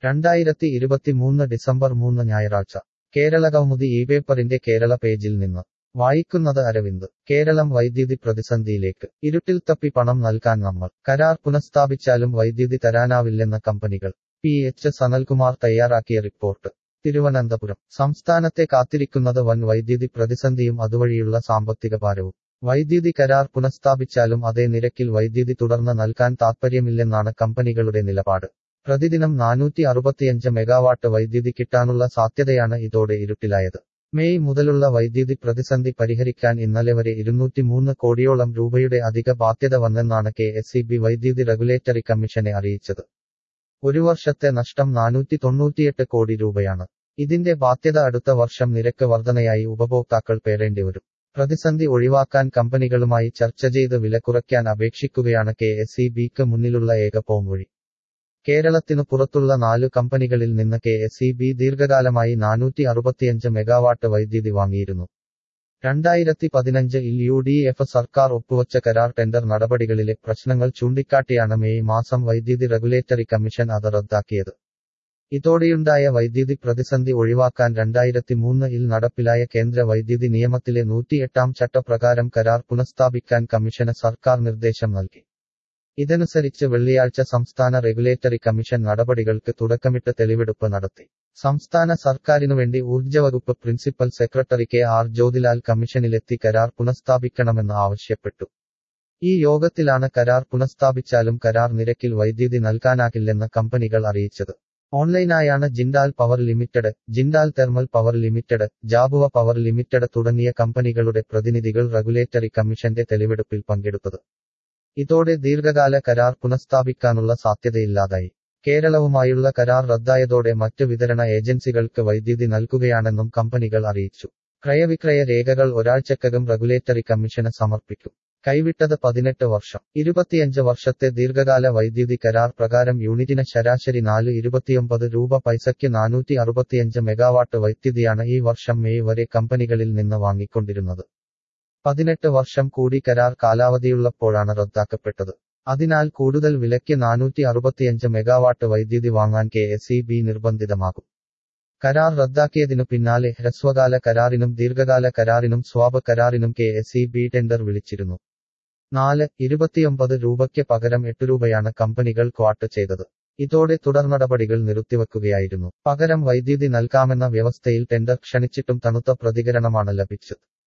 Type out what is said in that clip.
രണ്ടായിരത്തി ഇരുപത്തിമൂന്ന് ഡിസംബർ മൂന്ന് ഞായറാഴ്ച കേരള കൗമുദി ഈ പേപ്പറിന്റെ കേരള പേജിൽ നിന്ന് വായിക്കുന്നത് അരവിന്ദ് കേരളം വൈദ്യുതി പ്രതിസന്ധിയിലേക്ക് ഇരുട്ടിൽ തപ്പി പണം നൽകാൻ നമ്മൾ കരാർ പുനഃസ്ഥാപിച്ചാലും വൈദ്യുതി തരാനാവില്ലെന്ന കമ്പനികൾ പി എച്ച് സനൽകുമാർ തയ്യാറാക്കിയ റിപ്പോർട്ട് തിരുവനന്തപുരം സംസ്ഥാനത്തെ കാത്തിരിക്കുന്നത് വൻ വൈദ്യുതി പ്രതിസന്ധിയും അതുവഴിയുള്ള സാമ്പത്തിക ഭാരവും വൈദ്യുതി കരാർ പുനഃസ്ഥാപിച്ചാലും അതേ നിരക്കിൽ വൈദ്യുതി തുടർന്ന് നൽകാൻ താൽപ്പര്യമില്ലെന്നാണ് കമ്പനികളുടെ നിലപാട് പ്രതിദിനം നാനൂറ്റി അറുപത്തിയഞ്ച് മെഗാവാട്ട് വൈദ്യുതി കിട്ടാനുള്ള സാധ്യതയാണ് ഇതോടെ ഇരുട്ടിലായത് മെയ് മുതലുള്ള വൈദ്യുതി പ്രതിസന്ധി പരിഹരിക്കാൻ ഇന്നലെ വരെ ഇരുന്നൂറ്റിമൂന്ന് കോടിയോളം രൂപയുടെ അധിക ബാധ്യത വന്നെന്നാണ് കെ എസ് ഇ ബി വൈദ്യുതി റെഗുലേറ്ററി കമ്മീഷനെ അറിയിച്ചത് ഒരു വർഷത്തെ നഷ്ടം നാനൂറ്റി തൊണ്ണൂറ്റിയെട്ട് കോടി രൂപയാണ് ഇതിന്റെ ബാധ്യത അടുത്ത വർഷം നിരക്ക് വർധനയായി ഉപഭോക്താക്കൾ പേരേണ്ടിവരും പ്രതിസന്ധി ഒഴിവാക്കാൻ കമ്പനികളുമായി ചർച്ച ചെയ്ത് വില കുറയ്ക്കാൻ അപേക്ഷിക്കുകയാണ് കെ എസ് ഇ ബിക്ക് മുന്നിലുള്ള ഏക പോംവഴി കേരളത്തിനു പുറത്തുള്ള നാലു കമ്പനികളിൽ നിന്ന് കെ എസ് ഇ ബി ദീർഘകാലമായി നാനൂറ്റി അറുപത്തിയഞ്ച് മെഗാവാട്ട് വൈദ്യുതി വാങ്ങിയിരുന്നു രണ്ടായിരത്തി പതിനഞ്ചിൽ യു ഡി എഫ് സർക്കാർ ഒപ്പുവച്ച കരാർ ടെൻഡർ നടപടികളിലെ പ്രശ്നങ്ങൾ ചൂണ്ടിക്കാട്ടിയാണ് മെയ് മാസം വൈദ്യുതി റെഗുലേറ്ററി കമ്മീഷൻ അത് റദ്ദാക്കിയത് ഇതോടെയുണ്ടായ വൈദ്യുതി പ്രതിസന്ധി ഒഴിവാക്കാൻ രണ്ടായിരത്തി മൂന്നിൽ നടപ്പിലായ കേന്ദ്ര വൈദ്യുതി നിയമത്തിലെ നൂറ്റിയെട്ടാം ചട്ടപ്രകാരം കരാർ പുനഃസ്ഥാപിക്കാൻ കമ്മീഷന് സർക്കാർ നിർദ്ദേശം നൽകി ഇതനുസരിച്ച് വെള്ളിയാഴ്ച സംസ്ഥാന റെഗുലേറ്ററി കമ്മീഷൻ നടപടികൾക്ക് തുടക്കമിട്ട് തെളിവെടുപ്പ് നടത്തി സംസ്ഥാന സർക്കാരിനുവേണ്ടി ഊർജ്ജവകുപ്പ് principal secretary K R Jyothilal കമ്മീഷനിലെത്തി കരാർ പുനഃസ്ഥാപിക്കണമെന്ന് ആവശ്യപ്പെട്ടു ഈ യോഗത്തിലാണ് കരാർ പുനഃസ്ഥാപിച്ചാലും കരാർ നിരക്കിൽ വൈദ്യുതി നൽകാനാകില്ലെന്ന് കമ്പനികൾ അറിയിച്ചത് ഓൺലൈനായാണ് Jindal power limited Jindal thermal power limited Jhabua power limited തുടങ്ങിയ കമ്പനികളുടെ പ്രതിനിധികൾ റെഗുലേറ്ററി കമ്മീഷന്റെ തെളിവെടുപ്പിൽ പങ്കെടുത്തത് ഇതോടെ ദീർഘകാല കരാർ പുനഃസ്ഥാപിക്കാനുള്ള സാധ്യതയില്ലാതായി കേരളവുമായുള്ള കരാർ റദ്ദായതോടെ മറ്റ് വിതരണ ഏജൻസികൾക്ക് വൈദ്യുതി നൽകുകയാണെന്നും കമ്പനികൾ അറിയിച്ചു ക്രയവിക്രയ രേഖകൾ ഒരാഴ്ചക്കകം റെഗുലേറ്ററി കമ്മീഷന് സമർപ്പിക്കും കൈവിട്ടത് പതിനെട്ട് വർഷം ഇരുപത്തിയഞ്ച് വർഷത്തെ ദീർഘകാല വൈദ്യുതി കരാർ പ്രകാരം യൂണിറ്റിന് ശരാശരി നാല് ഇരുപത്തിയൊമ്പത് രൂപ പൈസയ്ക്ക് നാനൂറ്റി അറുപത്തിയഞ്ച് മെഗാവാട്ട് വൈദ്യുതിയാണ് ഈ വർഷം മെയ് വരെ കമ്പനികളിൽ നിന്ന് വാങ്ങിക്കൊണ്ടിരുന്നത് പതിനെട്ട് വർഷം കൂടി കരാർ കാലാവധിയുള്ളപ്പോഴാണ് റദ്ദാക്കപ്പെട്ടത് അതിനാൽ കൂടുതൽ വിലയ്ക്ക് നാനൂറ്റി അറുപത്തിയഞ്ച് മെഗാവാട്ട് വൈദ്യുതി വാങ്ങാൻ കെ എസ് ഇ ബി നിർബന്ധിതമാകും കരാർ റദ്ദാക്കിയതിനു പിന്നാലെ ഹ്രസ്വകാല കരാറിനും ദീർഘകാല കരാറിനും സ്വാപ കരാറിനും കെ എസ് ഇ ബി ടെൻഡർ വിളിച്ചിരുന്നു നാല് ഇരുപത്തിയൊമ്പത് രൂപയ്ക്ക് പകരം എട്ട് രൂപയാണ് കമ്പനികൾ ക്വാട്ട് ചെയ്തത് ഇതോടെ തുടർനടപടികൾ നിർത്തിവെക്കുകയായിരുന്നു പകരം വൈദ്യുതി നൽകാമെന്ന വ്യവസ്ഥയിൽ ടെൻഡർ ക്ഷണിച്ചിട്ടും തണുത്ത പ്രതികരണമാണ് ലഭിച്ചത്